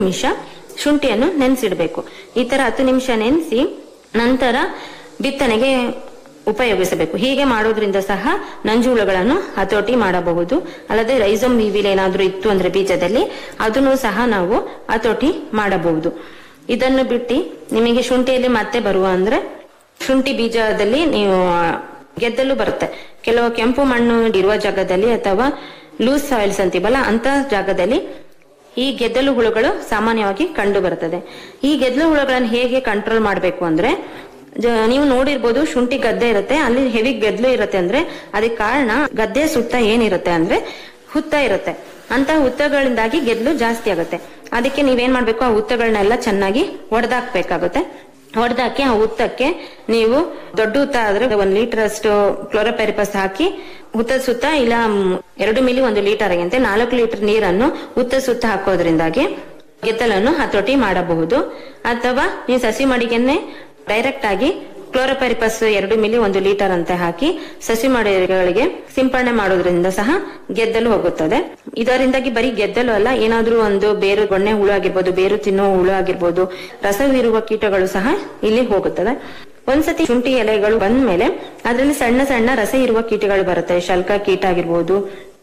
ನಿಮಿಷ ಶುಂಠಿಯನ್ನು ನೆನೆಸಿಡಬೇಕು ಈ ತರ ಹತ್ತು ನಿಮಿಷ ನೆನೆಸಿ ನಂತರ ಬಿತ್ತನೆಗೆ ಉಪಯೋಗಿಸಬೇಕು ಹೀಗೆ ಮಾಡೋದ್ರಿಂದ ಸಹ ನಂಜುಹುಳುಗಳನ್ನು ಹತೋಟಿ ಮಾಡಬಹುದು ಅಲ್ಲದೆ ರೈಸಮ್ ವಿವಿಲ್ ಏನಾದ್ರೂ ಇತ್ತು ಅಂದ್ರೆ ಬೀಜದಲ್ಲಿ ಅದನ್ನು ಸಹ ನಾವು ಹತೋಟಿ ಮಾಡಬಹುದು ಇದನ್ನು ಬಿಟ್ಟು ನಿಮಗೆ ಶುಂಠಿಯಲ್ಲಿ ಮತ್ತೆ ಬರುವ ಅಂದ್ರೆ ಶುಂಠಿ ಬೀಜದಲ್ಲಿ ನೀವು ಗೆದ್ದಲು ಬರುತ್ತೆ ಕೆಲವು ಕೆಂಪು ಮಣ್ಣು ಇರುವ ಜಾಗದಲ್ಲಿ ಅಥವಾ ಲೂಸ್ ಸಾಯಿಲ್ಸ್ ಅಂತೀವಲ್ಲ ಅಂತ ಜಾಗದಲ್ಲಿ ಈ ಗೆದ್ದಲು ಹುಳುಗಳು ಸಾಮಾನ್ಯವಾಗಿ ಕಂಡು ಬರುತ್ತದೆ ಈ ಗೆದ್ದಲು ಹುಳುಗಳನ್ನು ಹೇಗೆ ಕಂಟ್ರೋಲ್ ಮಾಡಬೇಕು ಅಂದ್ರೆ ಜ- ನೀವು ನೋಡಿರ್ಬೋದು ಶುಂಠಿ ಗದ್ದೆ ಇರುತ್ತೆ ಅಲ್ಲಿ ಹೆವಿ ಗೆದ್ದಲು ಇರುತ್ತೆ ಅಂದ್ರೆ ಅದಕ್ಕೆ ಕಾರಣ ಗದ್ದೆ ಸುತ್ತ ಏನಿರುತ್ತೆ ಅಂದ್ರೆ ಹುತ್ತ ಇರುತ್ತೆ ಅಂತ ಹುತ್ತಗಳಿಂದಾಗಿ ಗೆದ್ದಲು ಜಾಸ್ತಿ ಆಗುತ್ತೆ ಅದಕ್ಕೆ ನೀವೇನ್ ಮಾಡ್ಬೇಕು ಆ ಹುತ್ತಗಳನ್ನೆಲ್ಲ ಚೆನ್ನಾಗಿ ಒಡೆದಾಕ್ಬೇಕಾಗುತ್ತೆ ಹೊಡೆದಾಕಿ ಆ ಹುತ್ತಕ್ಕೆ ನೀವು ದೊಡ್ಡ ಹುತ್ತ ಆದ್ರೆ ಒಂದ್ ಲೀಟರ್ ಅಷ್ಟು ಕ್ಲೋರೋಪೆರಿಪಸ್ ಹಾಕಿ ಹುತ್ತದ ಸುತ್ತ ಇಲ್ಲ ಮ್, ಎರಡು ಮಿಲಿ ಒಂದು ಲೀಟರ್ ಅಂತೆ ನಾಲ್ಕು ಲೀಟರ್ ನೀರನ್ನು ಹುತ್ತ ಸುತ್ತ ಹಾಕೋದ್ರಿಂದಾಗಿ ಗೆದ್ದಲನ್ನು ಹತೋಟಿ ಮಾಡಬಹುದು ಅಥವಾ ನೀವು ಸಸಿ ಮಡಿಗೆನೆ ಡೈರೆಕ್ಟ್ ಆಗಿ ಕ್ಲೋರೋಪೆರಿಪಸ್ ಎರಡು ಮಿಲಿ ಒಂದು ಲೀಟರ್ ಅಂತ ಹಾಕಿ ಸಸಿ ಮಡಿಗಳಿಗೆ ಸಿಂಪಡಣೆ ಮಾಡೋದ್ರಿಂದ ಸಹ ಗೆದ್ದಲು ಹೋಗುತ್ತದೆ ಇದರಿಂದಾಗಿ ಬರೀ ಗೆದ್ದಲು ಅಲ್ಲ ಏನಾದ್ರೂ ಒಂದು ಬೇರು ಗೊಣ್ಣೆ ಹುಳು ಆಗಿರ್ಬೋದು ಬೇರು ತಿನ್ನೋ ಹುಳು ಆಗಿರ್ಬೋದು ರಸವಿರುವ ಕೀಟಗಳು ಸಹ ಇಲ್ಲಿ ಹೋಗುತ್ತದೆ ಒಂದ್ಸತಿ ಶುಂಠಿ ಎಲೆಗಳು ಬಂದ್ಮೇಲೆ ಅದರಲ್ಲಿ ಸಣ್ಣ ಸಣ್ಣ ರಸ ಇರುವ ಕೀಟಗಳು ಬರುತ್ತೆ ಶಲ್ಕ ಕೀಟ ಆಗಿರ್ಬೋದು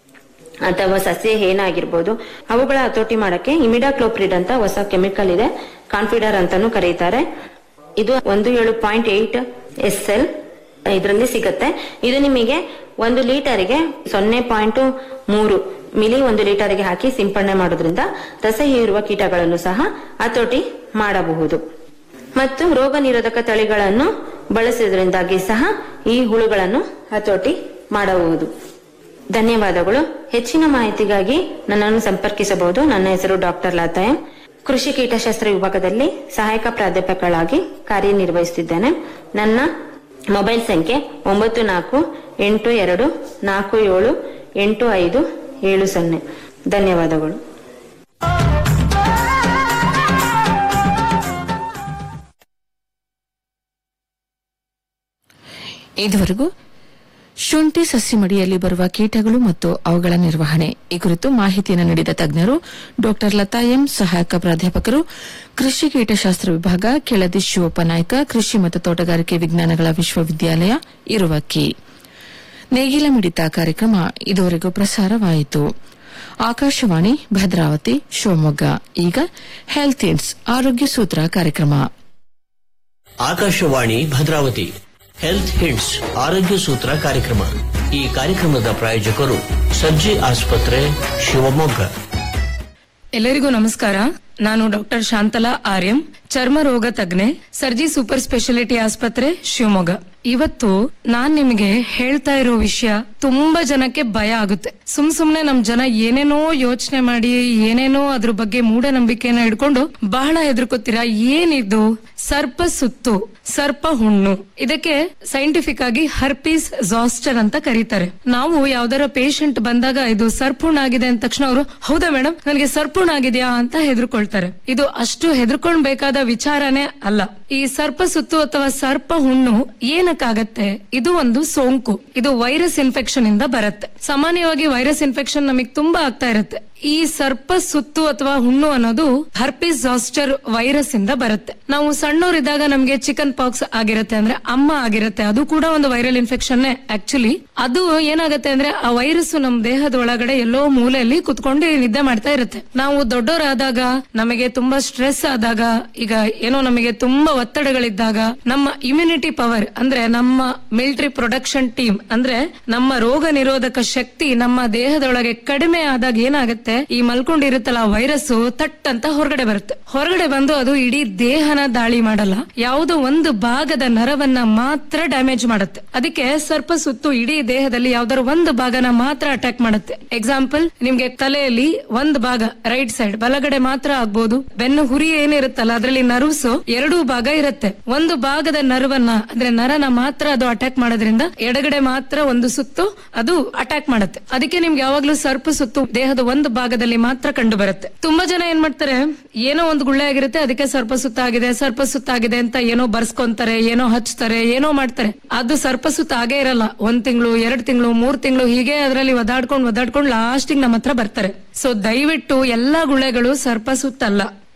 ಅಥವಾ ಸಸ್ಯ ಏನಾಗಿರ್ಬೋದು ಅವುಗಳ ಹತೋಟಿ ಮಾಡಕ್ಕೆ ಇಮಿಡಾಕ್ಲೋಪ್ರಿಡ್ ಅಂತ ಹೊಸ ಕೆಮಿಕಲ್ ಇದೆ ಕಾನ್ಫಿಡರ್ ಅಂತಾನು ಕರೀತಾರೆ ಇದು ಒಂದು ಏಳು ಪಾಯಿಂಟ್ ಏಟ್ ಎಸ್ ಎಲ್ ಇದರಲ್ಲಿ ಸಿಗುತ್ತೆ ಇದು ನಿಮಗೆ ಒಂದು ಲೀಟರ್ಗೆ ಸೊನ್ನೆ ಪಾಯಿಂಟ್ ಮೂರು ಮಿಲಿ ಒಂದು ಲೀಟರ್ಗೆ ಹಾಕಿ ಸಿಂಪಡಣೆ ಮಾಡೋದ್ರಿಂದ ರಸ ಹೀರುವ ಕೀಟಗಳನ್ನು ಸಹ ಹತೋಟಿ ಮಾಡಬಹುದು ಮತ್ತು ರೋಗ ನಿರೋಧಕ ತಳಿಗಳನ್ನು ಬಳಸುವುದರಿಂದಾಗಿ ಸಹ ಈ ಹುಳುಗಳನ್ನು ಹತೋಟಿ ಮಾಡಬಹುದು ಧನ್ಯವಾದಗಳು ಹೆಚ್ಚಿನ ಮಾಹಿತಿಗಾಗಿ ನನ್ನನ್ನು ಸಂಪರ್ಕಿಸಬಹುದು ನನ್ನ ಹೆಸರು ಡಾಕ್ಟರ್ ಲತಾ ಎಂ. ಕೃಷಿ ಕೀಟಶಾಸ್ತ್ರ ವಿಭಾಗದಲ್ಲಿ ಸಹಾಯಕ ಪ್ರಾಧ್ಯಾಪಕಳಾಗಿ ಕಾರ್ಯನಿರ್ವಹಿಸುತ್ತಿದ್ದೇನೆ ನನ್ನ ಮೊಬೈಲ್ ಸಂಖ್ಯೆ ಒಂಬತ್ತು ನಾಲ್ಕು ಎಂಟು ಎರಡು ನಾಲ್ಕು ಏಳು ಎಂಟು ಐದು ಏಳು ಸೊನ್ನೆ ಧನ್ಯವಾದಗಳು ಇದುವರೆಗೂ ಶುಂಠಿ ಸಸಿ ಮಡಿಯಲ್ಲಿ ಬರುವ ಕೀಟಗಳು ಮತ್ತು ಅವುಗಳ ನಿರ್ವಹಣೆ ಈ ಕುರಿತು ಮಾಹಿತಿಯನ್ನು ನೀಡಿದ ತಜ್ಞರು ಡಾ ಲತಾ ಎಂ ಸಹಾಯಕ ಪ್ರಾಧ್ಯಾಪಕರು ಕೃಷಿ ಕೀಟಶಾಸ್ತ್ರ ವಿಭಾಗ ಕೆಳದಿ ಶಿವಪ್ಪ ನಾಯ್ಕ ಕೃಷಿ ಮತ್ತು ತೋಟಗಾರಿಕೆ ವಿಜ್ಞಾನಗಳ ವಿಶ್ವವಿದ್ಯಾಲಯ ಇರುವಕ್ಕಿ ನೇಗಿಲ ಮಿಡಿತ ಕಾರ್ಯಕ್ರಮ ಇದುವರೆಗೂ ಪ್ರಸಾರವಾಯಿತು ಆಕಾಶವಾಣಿ ಭದ್ರಾವತಿ ಶಿವಮೊಗ್ಗ ಈಗ ಹೆಲ್ತ್ ಇನ್ಸ್ ಆರೋಗ್ಯ ಸೂತ್ರ ಕಾರ್ಯಕ್ರಮ ಆಕಾಶವಾಣಿ ಭದ್ರಾವತಿ ಹೆಲ್ತ್ ಹಿಂಟ್ಸ್ ಆರೋಗ್ಯ ಸೂತ್ರ ಕಾರ್ಯಕ್ರಮ ಈ ಕಾರ್ಯಕ್ರಮದ ಪ್ರಾಯೋಜಕರು ಸರ್ಜಿ ಆಸ್ಪತ್ರೆ ಶಿವಮೊಗ್ಗ ಎಲ್ಲರಿಗೂ ನಮಸ್ಕಾರ ನಾನು ಡಾಕ್ಟರ್ ಶಾಂತಲಾ ಆರ್ಯಂ ಚರ್ಮ ರೋಗ ತಜ್ಞೆ ಸರ್ಜಿ ಸೂಪರ್ ಸ್ಪೆಷಾಲಿಟಿ ಆಸ್ಪತ್ರೆ ಶಿವಮೊಗ್ಗ ಇವತ್ತು ನಾನ್ ನಿಮಗೆ ಹೇಳ್ತಾ ಇರೋ ವಿಷಯ ತುಂಬಾ ಜನಕ್ಕೆ ಭಯ ಆಗುತ್ತೆ ಸುಮ್ ಸುಮ್ನೆ ನಮ್ ಜನ ಏನೇನೋ ಯೋಚನೆ ಮಾಡಿ ಏನೇನೋ ಅದ್ರ ಬಗ್ಗೆ ಮೂಢನಂಬಿಕೆನ ಹಿಡ್ಕೊಂಡು ಬಹಳ ಹೆದರ್ಕೋತೀರಾ ಏನಿದು ಸರ್ಪ ಸುತ್ತು ಸರ್ಪ ಹುಣ್ಣು ಇದಕ್ಕೆ ಸೈಂಟಿಫಿಕ್ ಆಗಿ ಹರ್ಪೀಸ್ ಜಾಸ್ಟರ್ ಅಂತ ಕರೀತಾರೆ ನಾವು ಯಾವ್ದಾರ ಪೇಷಂಟ್ ಬಂದಾಗ ಇದು ಸರ್ಪುಣ್ ಆಗಿದೆ ಅಂದ ತಕ್ಷಣ ಅವರು ಹೌದಾ ಮೇಡಮ್ ನನಗೆ ಸರ್ಪುಣ್ ಆಗಿದ್ಯಾ ಅಂತ ಹೆದರ್ಕೊಳ್ತಾರೆ ಇದು ಅಷ್ಟು ಹೆದರ್ಕೊಳ್ಬೇಕಾದ ವಿಚಾರನೇ ಅಲ್ಲ ಈ ಸರ್ಪ ಸುತ್ತು ಅಥವಾ ಸರ್ಪ ಹುಣ್ಣು ಏನಕ್ಕಾಗತ್ತೆ ಇದು ಒಂದು ಸೋಂಕು ಇದು ವೈರಸ್ ಇನ್ಫೆಕ್ಷನ್ ಇಂದ ಬರುತ್ತೆ ಸಾಮಾನ್ಯವಾಗಿ ವೈರಸ್ ಇನ್ಫೆಕ್ಷನ್ ನಮಗೆ ತುಂಬಾ ಆಗ್ತಾ ಇರುತ್ತೆ ಈ ಸರ್ಪ ಸುತ್ತು ಅಥವಾ ಹುಣ್ಣು ಅನ್ನೋದು ಹರ್ಪಿಸ್ ಜಾಸ್ಟರ್ ವೈರಸ್ ಇಂದ ಬರುತ್ತೆ ನಾವು ಸಣ್ಣವರಿದ್ದಾಗ ನಮ್ಗೆ ಚಿಕನ್ ಪಾಕ್ಸ್ ಆಗಿರುತ್ತೆ ಅಂದ್ರೆ ಅಮ್ಮ ಆಗಿರುತ್ತೆ ಅದು ಕೂಡ ಒಂದು ವೈರಲ್ ಇನ್ಫೆಕ್ಷನ್ ಆಕ್ಚುಲಿ ಅದು ಏನಾಗುತ್ತೆ ಅಂದ್ರೆ ಆ ವೈರಸ್ ನಮ್ ದೇಹದ ಒಳಗಡೆ ಎಲ್ಲೋ ಮೂಲೆಯಲ್ಲಿ ಕುತ್ಕೊಂಡು ನಿದ್ದೆ ಮಾಡ್ತಾ ಇರುತ್ತೆ ನಾವು ದೊಡ್ಡವರಾದಾಗ ನಮಗೆ ತುಂಬಾ ಸ್ಟ್ರೆಸ್ ಆದಾಗ ಈಗ ಏನೋ ನಮಗೆ ತುಂಬಾ ಒತ್ತಡಗಳಿದ್ದಾಗ ನಮ್ಮ ಇಮ್ಯುನಿಟಿ ಪವರ್ ಅಂದ್ರೆ ನಮ್ಮ ಮಿಲಿಟರಿ ಪ್ರೊಡಕ್ಷನ್ ಟೀಮ್ ಅಂದ್ರೆ ನಮ್ಮ ರೋಗ ನಿರೋಧಕ ಶಕ್ತಿ ನಮ್ಮ ದೇಹದೊಳಗೆ ಕಡಿಮೆ ಆದಾಗ ಏನಾಗುತ್ತೆ ಈ ಮಲ್ಕೊಂಡಿರುತ್ತಲ್ಲ ವೈರಸ್ ತಟ್ ಅಂತ ಹೊರಗಡೆ ಬರುತ್ತೆ ಹೊರಗಡೆ ಬಂದು ಅದು ಇಡೀ ದೇಹನ ದಾಳಿ ಮಾಡಲ್ಲ ಯಾವುದೋ ಒಂದು ಭಾಗದ ನರವನ್ನ ಮಾತ್ರ ಡ್ಯಾಮೇಜ್ ಮಾಡುತ್ತೆ ಅದಕ್ಕೆ ಸರ್ಪ ಸುತ್ತು ಇಡೀ ದೇಹದಲ್ಲಿ ಯಾವ್ದಾದ್ರು ಒಂದು ಭಾಗನ ಮಾತ್ರ ಅಟ್ಯಾಕ್ ಮಾಡುತ್ತೆ ಎಕ್ಸಾಂಪಲ್ ನಿಮ್ಗೆ ತಲೆಯಲ್ಲಿ ಒಂದು ಭಾಗ ರೈಟ್ ಸೈಡ್ ಬಲಗಡೆ ಮಾತ್ರ ಆಗ್ಬೋದು ಬೆನ್ನು ಹುರಿ ಏನಿರುತ್ತಲ್ಲ ಅದರಲ್ಲಿ ನರ್ವ್ಸ್ ಎರಡೂ ಭಾಗ ಇರುತ್ತೆ ಒಂದು ಭಾಗದ ನರ್ವನ್ನ ಅಂದ್ರೆ ನರನ ಮಾತ್ರ ಅದು ಅಟ್ಯಾಕ್ ಮಾಡೋದ್ರಿಂದ ಎಡಗಡೆ ಮಾತ್ರ ಒಂದು ಸುತ್ತು ಅದು ಅಟ್ಯಾಕ್ ಮಾಡುತ್ತೆ ಅದಕ್ಕೆ ನಿಮ್ಗೆ ಯಾವಾಗ್ಲೂ ಸರ್ಪ ಸುತ್ತು ದೇಹದ ಒಂದು ಭಾಗದಲ್ಲಿ ಮಾತ್ರ ಕಂಡು ಬರುತ್ತೆ ತುಂಬಾ ಜನ ಏನ್ ಮಾಡ್ತಾರೆ ಏನೋ ಒಂದು ಗುಳ್ಳೆ ಆಗಿರುತ್ತೆ ಅದಕ್ಕೆ ಸರ್ಪ ಸುತ್ತ ಆಗಿದೆ ಸರ್ಪ ಸುತ್ತ ಆಗಿದೆ ಅಂತ ಏನೋ ಬರ್ಸ್ಕೊಂತಾರೆ ಏನೋ ಹಚ್ತಾರೆ ಏನೋ ಮಾಡ್ತಾರೆ ಅದು ಸರ್ಪ ಸುತ್ತ ಆಗೇ ಇರಲ್ಲ ಒಂದ್ ತಿಂಗಳು ಎರಡ್ ತಿಂಗಳು ಮೂರ್ ತಿಂಗಳು ಹೀಗೆ ಅದರಲ್ಲಿ ಒದಾಡ್ಕೊಂಡು ಒದಾಡ್ಕೊಂಡು ಲಾಸ್ಟಿಗೆ ನಮ್ಮ ಹತ್ರ ಬರ್ತಾರೆ ಸೊ ದಯವಿಟ್ಟು ಎಲ್ಲಾ ಗುಳ್ಳೆಗಳು ಸರ್ಪ ಸುತ್ತ ಅಲ್ಲ